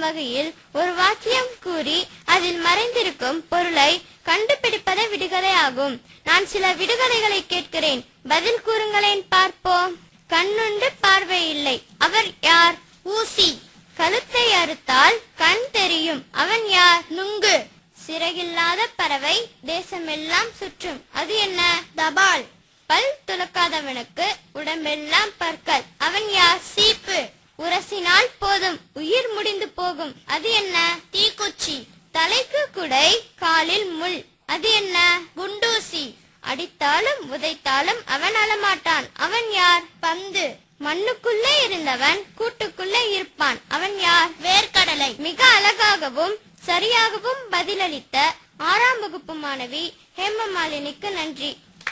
வகையில் ஒரு வாக்கியம் கூறி அதில் மறைந்திருக்கும் பொருளை கண்டுபிடிப்பதே விடுகதை ஆகும் நான் சில விடுகதைகளை கேட்கிறேன் பதில் கூறுங்களேன் பார்ப்போம் கண்ணுண்டு பார்வை இல்லை அவர் யார் ஊசி கழுத்தை அறுத்தால் கண் தெரியும் அவன் யார் நுங்கு சிறகில்லாத பறவை தேசமெல்லாம் சுற்றும் அது என்ன தபால் பல் துலக்காதவனுக்கு உடம்பெல்லாம் பற்கள் அவன் யார் சீப்பு உரசினால் போதும் உயிர் முடிந்து போகும் அது என்ன தீக்குச்சி தலைக்கு குடை காலில் முள் அது என்ன குண்டூசி அடித்தாலும் உதைத்தாலும் அவன் அழமாட்டான் அவன் யார் பந்து மண்ணுக்குள்ளே இருந்தவன் கூட்டுக்குள்ளே இருப்பான் அவன் யார் வேர்க்கடலை மிக அழகாகவும் சரியாகவும் பதிலளித்த ஆறாம் வகுப்பு மாணவி ஹேமமாலினிக்கு நன்றி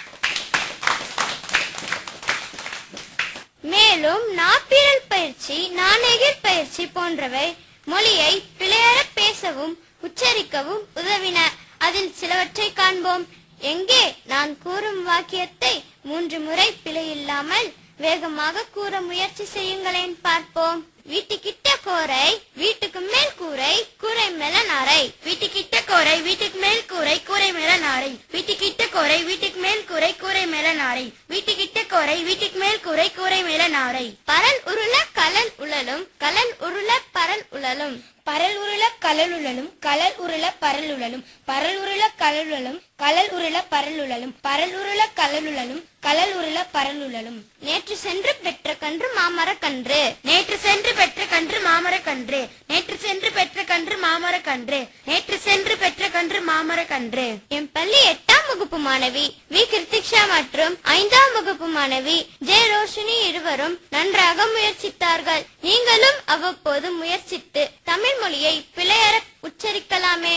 மேலும் நாப்பிரல் பயிற்சி நாணெகிர் பயிற்சி போன்றவை மொழியை பிழையற பேசவும் உச்சரிக்கவும் உதவின அதில் சிலவற்றை காண்போம் எங்கே நான் கூறும் வாக்கியத்தை மூன்று முறை பிழையில்லாமல் வேகமாக கூற முயற்சி செய்யுங்களேன் பார்ப்போம் வீட்டுக்கிட்ட கோரை வீட்டுக்கு மேல் கூரை கூரை மேல நாரை வீட்டுக்கிட்ட கோரை வீட்டுக்கு மேல் கூரை கூரை மேல நாரை வீட்டுக்கிட்ட கோரை வீட்டுக்கு மேல் கூரை கூரை மேல நாரை வீட்டுக்கிட்ட கோரை வீட்டுக்கு மேல் கூரை கூரை மேல நாரை பரல் உருள கலல் உழலும் கலல் உருள பரல் உழலும் பரல் உருள கலல் உழலும் கலல் உருள பரல் உழலும் பரல் உருள கலல் உழலும் கலல் உருள பரல் உழலும் பரல் உருள கலல் உழலும் கலல் உருள பரல் உழலும் நேற்று சென்று பெற்ற கன்று மாமரக் கன்று நேற்று சென்று பெற்ற கன்று மாமர கன்று நேற்று சென்று பெற்ற கன்று மாமர கன்று நேற்று சென்று பெற்ற கன்று மாமர கன்று என் பள்ளி எட்டாம் வகுப்பு மாணவி வி கிருத்திக்ஷா மற்றும் ஐந்தாம் வகுப்பு மாணவி ஜெய ரோஷினி இருவரும் நன்றாக முயற்சித்தார்கள் நீங்களும் அவ்வப்போது முயற்சித்து தமிழ் மொழியை பிழையற உச்சரிக்கலாமே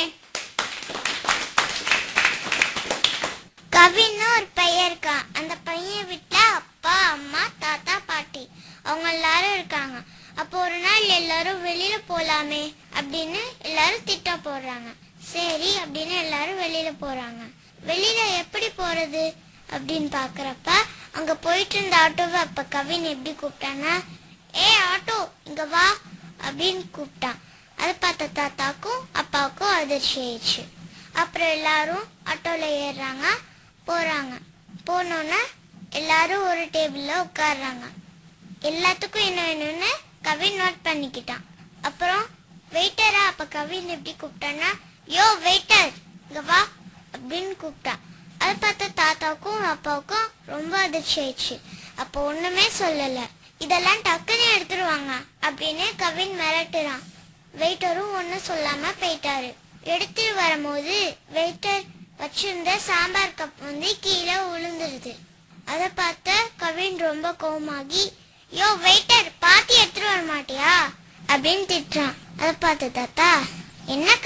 கவின்னு ஒரு பையன் இருக்கான் அந்த பையன் வீட்டுல அப்பா அம்மா தாத்தா பாட்டி அவங்க எல்லாரும் இருக்காங்க அப்போ ஒரு நாள் எல்லாரும் வெளியில போலாமே அப்படின்னு எல்லாரும் திட்டம் போடுறாங்க சரி அப்படின்னு எல்லாரும் வெளியில போறாங்க வெளியில எப்படி போறது அப்படின்னு பாக்குறப்ப அங்க போயிட்டு இருந்த ஆட்டோவை அப்ப கவின் எப்படி கூப்பிட்டான்னா ஏ ஆட்டோ இங்க வா அப்படின்னு கூப்பிட்டான் அதை பார்த்த தாத்தாக்கும் அப்பாவுக்கும் அதிர்ச்சி ஆயிடுச்சு அப்புறம் எல்லாரும் ஆட்டோல ஏறுறாங்க போறாங்க போனோன்னே எல்லாரும் ஒரு டேபிள்ல உட்கார்றாங்க எல்லாத்துக்கும் என்ன வேணும்னு கவின் நோட் பண்ணிக்கிட்டான் அப்புறம் வெயிட்டரா அப்ப கவின் எப்படி கூப்பிட்டான்னா யோ வெயிட்டர் இங்க வா அப்படின்னு கூப்பிட்டான் அதை பார்த்த தாத்தாவுக்கும் அப்பாவுக்கும் ரொம்ப அதிர்ச்சி ஆயிடுச்சு அப்போ ஒண்ணுமே சொல்லல இதெல்லாம் டக்குன்னு எடுத்துருவாங்க அப்படின்னு கவின் மிரட்டுறான் வெயிட்டரும் ஒன்றும் சொல்லாம போயிட்டாரு எடுத்துட்டு வரும்போது வெயிட்டர் வச்சிருந்த சாம்பார் கப் வந்து கீழே விழுந்துருது அதை பார்த்த கவின் ரொம்ப கோவமாகி யோ வெயிட்டர் பாத்தி எடுத்துட்டு வர மாட்டியா அப்படின்னு திட்டுறான் அதை பார்த்த தாத்தா என்ன